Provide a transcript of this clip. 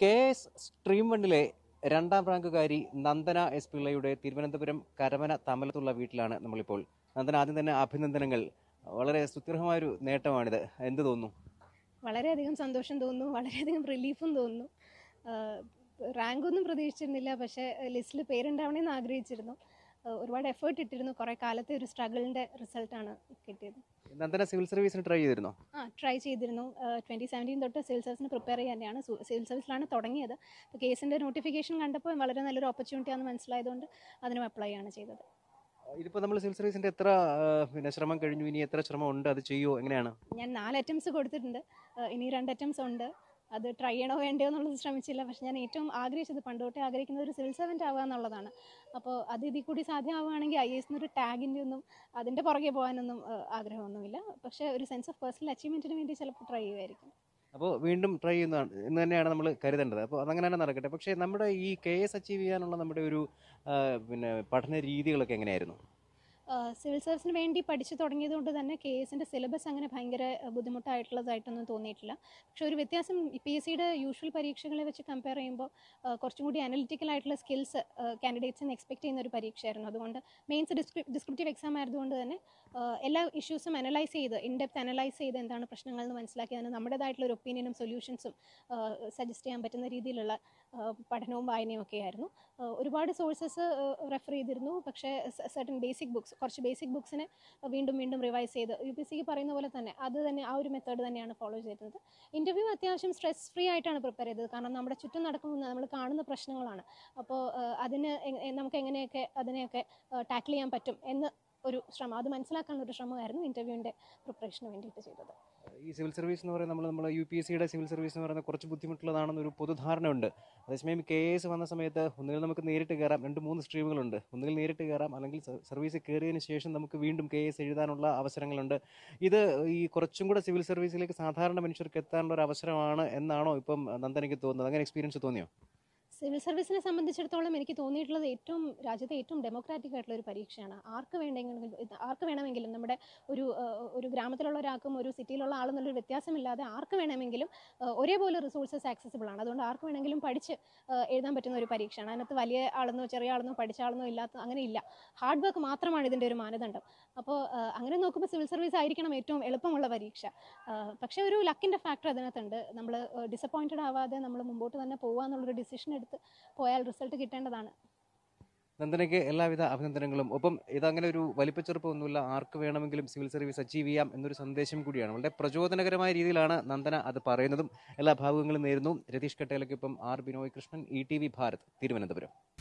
K S stream വണ്ണിലെ രണ്ടാം റാങ്കുകാരി Nandana S പിള്ളയുടെ തിരുവനന്തപുരം കരമന തമലത്തുള്ള വീട്ടിലാണ് നമ്മളിപ്പോൾ നന്ദന ആദ്യം തന്നെ അഭിനന്ദനങ്ങൾ വളരെ സുദൃഢമായൊരു നേട്ടമാണിത് എന്ത് തോന്നുന്നു വളരെയധികം സന്തോഷം തോന്നുന്നു വളരെയധികം റിലീഫും തോന്നുന്നു റാങ്ക് ഒന്നും പ്രതീക്ഷിച്ചിരുന്നില്ല പക്ഷേ ലിസ്റ്റിൽ പേരുണ്ടാവണമെന്ന് ആഗ്രഹിച്ചിരുന്നു ആഹ് ഒരുപാട് എഫേർട്ട് ഇട്ടിരുന്നു കുറേ കാലത്തെ ഒരു സ്ട്രഗിളിൻ്റെ റിസൾട്ടാണ് കിട്ടിയത് നന്ദന സിവിൽ സർവീസിന് ട്രൈ ചെയ്തിരുന്നോ ആ ട്രൈ ചെയ്തിരുന്നു ട്വൻറ്റി സെവൻറ്റീൻ തൊട്ട് സിവിൽ സർവീസിന് പ്രിപ്പയർ ചെയ്യാൻ തന്നെയാണ് സു- സിവിൽ സർവീസിലാണ് തുടങ്ങിയത് അപ്പോൾ കേസിൻ്റെ നോട്ടിഫിക്കേഷൻ കണ്ടപ്പോൾ വളരെ നല്ലൊരു ഓപ്പർച്യൂണിറ്റി ആണെന്ന് മനസ്സിലായതുകൊണ്ട് അതിനും അപ്ലൈ ആണ് ചെയ്തത് ഇതിപ്പോൾ നമ്മൾ സിവിൽ സർവീസിന്റെ എത്ര ആ, പിന്നെ ശ്രമം കഴിഞ്ഞു ഇനി എത്ര ശ്രമം ഉണ്ട് അത് ചെയ്യുമോ എങ്ങനെയാണ് ഞാൻ നാല് അറ്റംപ്റ്റ്സ് കൊടുത്തിട്ടുണ്ട് ആഹ് ഇനി രണ്ട് അറ്റംപ്റ്റ്സ് ഉണ്ട് അത് ട്രൈ ചെയ്യണോ വേണ്ടയോ എന്നുള്ളത് ശ്രമിച്ചില്ല പക്ഷെ ഞാൻ ഏറ്റവും ആഗ്രഹിച്ചത് പണ്ട് തൊട്ടേ ആഗ്രഹിക്കുന്ന ഒരു സിവിൽ സർവൻറ്റ് ആവുക എന്നുള്ളതാണ് അപ്പോൾ അത് ഇതിൽ കൂടി സാധ്യമാവുകയാണെങ്കിൽ ഐ എസ് ഒരു ടാഗിൻ്റെ ഒന്നും അതിൻ്റെ പുറകെ പോകാനൊന്നും ആഹ് ആഗ്രഹമൊന്നുമില്ല പക്ഷേ ഒരു സെൻസ് ഓഫ് പേഴ്സണൽ അച്ചീവ്മെൻറ്റിന് വേണ്ടി ചിലപ്പോൾ ട്രൈ ചെയ്യുമായിരിക്കും അപ്പോൾ വീണ്ടും ട്രൈ ചെയ്യുന്നതാണ് എന്ന് തന്നെയാണ് നമ്മൾ കരുതേണ്ടത് അപ്പോൾ അതങ്ങനെ തന്നെ നടക്കട്ടെ പക്ഷേ നമ്മുടെ ഈ കെ എസ് അച്ചീവ് ചെയ്യാനുള്ള നമ്മുടെ ഒരു ആ, പിന്നെ പഠന രീതികളൊക്കെ എങ്ങനെയായിരുന്നു സിവിൽ സർവീസിന് വേണ്ടി പഠിച്ചു തുടങ്ങിയത് കൊണ്ട് തന്നെ കെ എസിൻ്റെ സിലബസ് അങ്ങനെ ഭയങ്കര അഹ് ബുദ്ധിമുട്ടായിട്ടുള്ളതായിട്ടൊന്നും തോന്നിയിട്ടില്ല പക്ഷേ ഒരു വ്യത്യാസം പി എസ് സിയുടെ യൂഷ്വൽ പരീക്ഷകളെ വെച്ച് കമ്പയർ ചെയ്യുമ്പോൾ ആഹ് കുറച്ചും കൂടി അനലിറ്റിക്കൽ ആയിട്ടുള്ള സ്കിൽസ് കാൻഡിഡേറ്റ്സിന് എക്സ്പെക്ട് ചെയ്യുന്ന ഒരു പരീക്ഷയായിരുന്നു അതുകൊണ്ട് മെയിൻസ് ഡിസ്ക്രിപ്റ്റീവ് എക്സാം ആയതുകൊണ്ട് തന്നെ ആഹ് എല്ലാ ഇഷ്യൂസും അനലൈസ് ചെയ്ത് ഇൻഡെപ്ത് അനലൈസ് ചെയ്ത് എന്താണ് പ്രശ്നങ്ങൾ എന്ന് മനസ്സിലാക്കി അതിന് നമ്മുടേതായിട്ടുള്ള ഒരു ഒപ്പീനിയനും സൊല്യൂഷൻസും സജസ്റ്റ് ചെയ്യാൻ പറ്റുന്ന രീതിയിലുള്ള ആഹ് പഠനവും വായനയും ഒക്കെ ആയിരുന്നു ആഹ് ഒരുപാട് സോഴ്സസ് റെഫർ ചെയ്തിരുന്നു പക്ഷേ സർട്ടൻ ബേസിക് ബുക്സ് കുറച്ച് ബേസിക് ബുക്സിനെ വീണ്ടും വീണ്ടും റിവൈസ് ചെയ്ത് യു പി സിക്ക് പറയുന്ന പോലെ തന്നെ അത് തന്നെ ആ ഒരു മെത്തേഡ് തന്നെയാണ് ഫോളോ ചെയ്തത് ഇൻ്റർവ്യൂ അത്യാവശ്യം സ്ട്രെസ് ഫ്രീ ആയിട്ടാണ് പ്രിപ്പയർ ചെയ്തത് കാരണം നമ്മുടെ ചുറ്റും നടക്കുന്ന നമ്മൾ കാണുന്ന പ്രശ്നങ്ങളാണ് അപ്പോൾ അതിന് എ- എ- നമുക്ക് എങ്ങനെയൊക്കെ അതിനെയൊക്കെ ടാക്കിൾ ചെയ്യാൻ പറ്റും എന്ന് ഒരു ശ്രമം അത് മനസ്സിലാക്കാനുള്ള ഒരു ശ്രമമായിരുന്നു ഇൻ്റർവ്യൂവിൻ്റെ പ്രിപ്പറേഷന് വേണ്ടിയിട്ട് ചെയ്തത് ഈ സിവിൽ സർവീസ് എന്ന് പറയുന്നത് നമ്മൾ നമ്മൾ യു പി എസ് സിയുടെ സിവിൽ സർവീസ് എന്ന് പറയുന്നത് കുറച്ച് ബുദ്ധിമുട്ടുള്ളതാണെന്നൊരു പൊതുധാരണ ഉണ്ട് അതേസമയം കെ എസ് വന്ന സമയത്ത് ഒന്നുകിൽ നമുക്ക് നേരിട്ട് കയറാം രണ്ട് മൂന്ന് സ്ട്രീമുകളുണ്ട് ഒന്നുകിൽ നേരിട്ട് കയറാം അല്ലെങ്കിൽ സ- സർവീസിൽ കയറിയതിന് ശേഷം നമുക്ക് വീണ്ടും കെ എസ് എഴുതാനുള്ള അവസരങ്ങളുണ്ട് ഇത് ഈ കുറച്ചും കൂടെ സിവിൽ സർവീസിലേക്ക് സാധാരണ മനുഷ്യർക്ക് എത്താനുള്ള ഒരു അവസരമാണ് എന്നാണോ ഇപ്പം നന്ദനയ്ക്ക് തോന്നുന്നത് അങ്ങനെ എക്സ്പീരിയൻസ് തോന്നിയോ സിവിൽ സർവീസിനെ സംബന്ധിച്ചിടത്തോളം എനിക്ക് തോന്നിയിട്ടുള്ളത് ഏറ്റവും രാജ്യത്തെ ഏറ്റവും ഡെമോക്രാറ്റിക് ആയിട്ടുള്ള ഒരു പരീക്ഷയാണ് ആർക്ക് വേണ്ടെങ്കിലും ഇത് ആർക്ക് വേണമെങ്കിലും നമ്മുടെ ഒരു ഏഹ്, ഒരു ഗ്രാമത്തിലുള്ള ഒരാൾക്കും ഒരു സിറ്റിയിലുള്ള ആളെന്നുള്ളൊരു വ്യത്യാസമില്ലാതെ ആർക്ക് വേണമെങ്കിലും ഏഹ്, ഒരേപോലെ റിസോഴ്സസ് ആക്സസിബിൾ ആണ് അതുകൊണ്ട് ആർക്ക് വേണമെങ്കിലും പഠിച്ച് ഏഹ്, എഴുതാൻ പറ്റുന്ന ഒരു പരീക്ഷയാണ് അതിനകത്ത് വലിയ ആളെന്നോ ചെറിയ ആളെന്നോ പഠിച്ച ആളെന്നോ ഇല്ലാത്ത അങ്ങനെ ഇല്ല ഹാർഡ് വർക്ക് മാത്രമാണ് ഇതിൻ്റെ ഒരു മാനദണ്ഡം അപ്പോൾ ഏഹ്, അങ്ങനെ നോക്കുമ്പോൾ സിവിൽ സർവീസ് ആയിരിക്കണം ഏറ്റവും എളുപ്പമുള്ള പരീക്ഷ ഏഹ്, പക്ഷേ ഒരു ലക്കിൻ്റെ ഫാക്ടർ അതിനകത്തുണ്ട് നമ്മൾ ഡിസപ്പോയിൻറ്റഡ് ആവാതെ നമ്മൾ മുമ്പോട്ട് തന്നെ പോകുക എന്നുള്ളൊരു ഡിസിഷൻ എടുത്ത് പോയാൽ റിസൾട്ട് കിട്ടേണ്ടതാണ് നന്ദനയ്ക്ക് എല്ലാവിധ അഭിനന്ദനങ്ങളും ഒപ്പം ഇതങ്ങനെ ഒരു വലിപ്പച്ചെറുപ്പമൊന്നുമില്ല ആർക്ക് വേണമെങ്കിലും സിവിൽ സർവീസ് അച്ചീവ് ചെയ്യാം എന്നൊരു സന്ദേശം കൂടിയാണ് വളരെ പ്രചോദനകരമായ രീതിയിലാണ് നന്ദന അത് പറയുന്നതും എല്ലാ ഭാഗങ്ങളും നേരുന്നു രതീഷ് കട്ടേലയ്ക്കൊപ്പം R Binoy Krishnan E T V Bharat Thiruvananthapuram